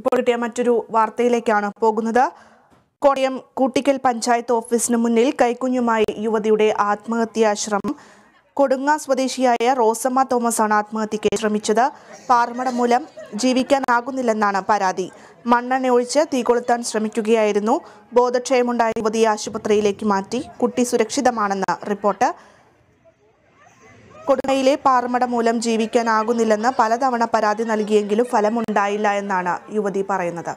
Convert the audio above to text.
ഇപ്പോൾ കിട്ടിയ മറ്റൊരു വാർത്തയിലേക്കാണ് പോകുന്നത് കോട്ടയം കൂട്ടിക്കൽ പഞ്ചായത്ത് ഓഫീസിന് മുന്നിൽ കൈക്കുഞ്ഞുമായി യുവതിയുടെ ആത്മഹത്യാ ശ്രമം കൊടുങ്ങ സ്വദേശിയായ റോസമ്മ തോമസ് ആണ് ആത്മഹത്യയ്ക്ക് ശ്രമിച്ചത് പാറമട മൂലം ജീവിക്കാനാകുന്നില്ലെന്നാണ് പരാതി മണ്ണെണ്ണ ഒഴിച്ച് തീ കൊളുത്താൻ ശ്രമിക്കുകയായിരുന്നു ബോധക്ഷയമുണ്ടായ യുവതിയെ ആശുപത്രിയിലേക്ക് മാറ്റി കുട്ടി സുരക്ഷിതമാണെന്ന് റിപ്പോർട്ട് കൊടുങ്ങയിലെ പാറമട മൂലം ജീവിക്കാനാകുന്നില്ലെന്ന് പലതവണ പരാതി നൽകിയെങ്കിലും ഫലമുണ്ടായില്ല എന്നാണ് യുവതി പറയുന്നത്